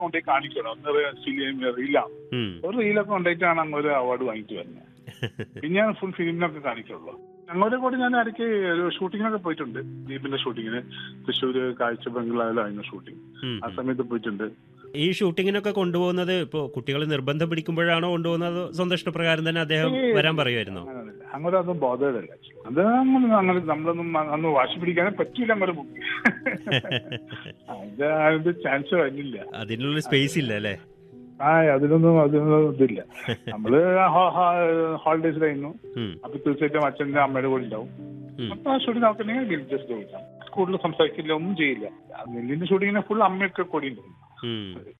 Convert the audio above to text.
കൊണ്ടുപോയി കാണിക്കണം ഒന്ന് ഫിലിം റീലാണ് ഉം. ഒരു റീലൊക്കെ കൊണ്ടുപോയിട്ടാണ് അങ്ങ് ഒരു അവാർഡ് വാങ്ങിച്ചു വരുന്നത് പിന്നെ ഞാൻ ഫുൾ ഫിലിമിനൊക്കെ കാണിക്കുള്ളൂ ഞങ്ങളുടെ കൂടെ ഞാൻ ഇടയ്ക്ക് ഒരു ഷൂട്ടിങ്ങിനൊക്കെ പോയിട്ടുണ്ട് ദീപിന്റെ ഷൂട്ടിങ്ങിന് തൃശ്ശൂര് കാഴ്ച ബംഗ്ലാവിലായിരുന്നു ഷൂട്ടിങ് ഉം. ആ സമയത്ത് പോയിട്ടുണ്ട് ഈ ഷൂട്ടിങ്ങിനൊക്കെ കൊണ്ടുപോകുന്നത് ഇപ്പോൾ കുട്ടികൾ നിർബന്ധം പിടിക്കുമ്പോഴാണോ കൊണ്ടുപോകുന്നത് അതോ സ്വന്തം ഇഷ്ടപ്രകാരം തന്നെ അദ്ദേഹം ഏയ്. വരാൻ പറയുമായിരുന്നോ അങ്ങനെയല്ല. അങ്ങനെ അതൊന്നും ബോധേഡല്ല അത് അങ്ങനെ അങ്ങനെ നമ്മളൊന്നും അന്ന് വാശി പിടിക്കാനേ പറ്റൂല അങ്ങനെ ബുക്ക് അത് അതിന്റെ ചാൻസ് വരുന്നില്ല അതിനുള്ള സ്പേസ് ഇല്ല അല്ലേ ആ അതിനൊന്നും അതിനൊന്നും ഇതില്ല നമ്മള് ഹോളിഡേസിലായിരുന്നു ഉം. അപ്പൊ തീർച്ചയായിട്ടും അച്ഛന്റെ അമ്മയുടെ കൂടെ ഉണ്ടാവും ഉം. അപ്പൊ ആ ഷൂട്ടിംഗ് നോക്കണമെങ്കിൽ ജസ്റ്റ് കൊടുക്കാം കൂടുതൽ സംസാരിക്കില്ല ഒന്നും ചെയ്യില്ല ആ നെല്ലിന്റെ ഷൂട്ടിങ്ങിന് ഫുൾ അമ്മയൊക്കെ കൂടി ഉണ്ടാവും ഉം.